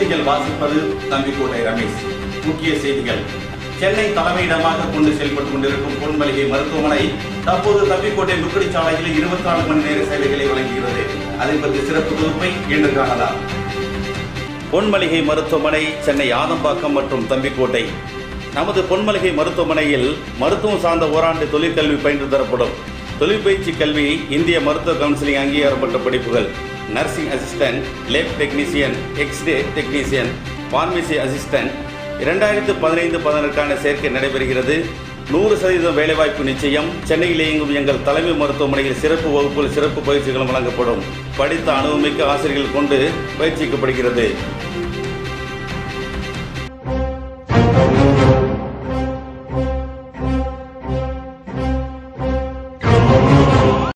செய்திகள் வாசிப்பது தம்பிக்கோட்டை ரமேஷ் முக்கிய செய்திகள் சென்னை தலைமையிடமாக கொண்டு செயல்பட்டுக் கொண்டிருக்கும் பொன்மளிகை மருத்துவமனை தற்போது தம்பிக்கோட்டை முக்கடி சாலையில் இருபத்தி நாலு மணி நேர சேவைகளை வழங்குகிறது அதை பற்றி சிறப்பு தொகுப்பை இன்று காணலாம் பொன்மளிகை மருத்துவமனை சென்னை ஆதம்பாக்கம் மற்றும் தம்பிக்கோட்டை நமது பொன்மளிகை மருத்துவமனையில் மருத்துவம் சார்ந்த ஓராண்டு தொழிற்கல்வி பயின்று தரப்படும் தொழிற்பயிற்சி கல்வி இந்திய மருத்துவ கவுன்சிலிங் அங்கீகாரப்பட்ட படிப்புகள் nursing assistant lab technician x ray technician pharmacy assistant இரண்டாயிரத்து பதினைந்து பதினெட்டுக்கான சேர்க்கை நடைபெறுகிறது நூறு சதவீதம் வேலைவாய்ப்பு நிச்சயம் சென்னையில் இயங்கும் எங்கள் தலைமை மருத்துவமனையில் சிறப்பு வகுப்புகள் சிறப்பு பயிற்சிகளும் வழங்கப்படும் படித்த அனுபவமிக்க ஆசிரியர்கள் கொண்டு பயிற்சிக்கப்படுகிறது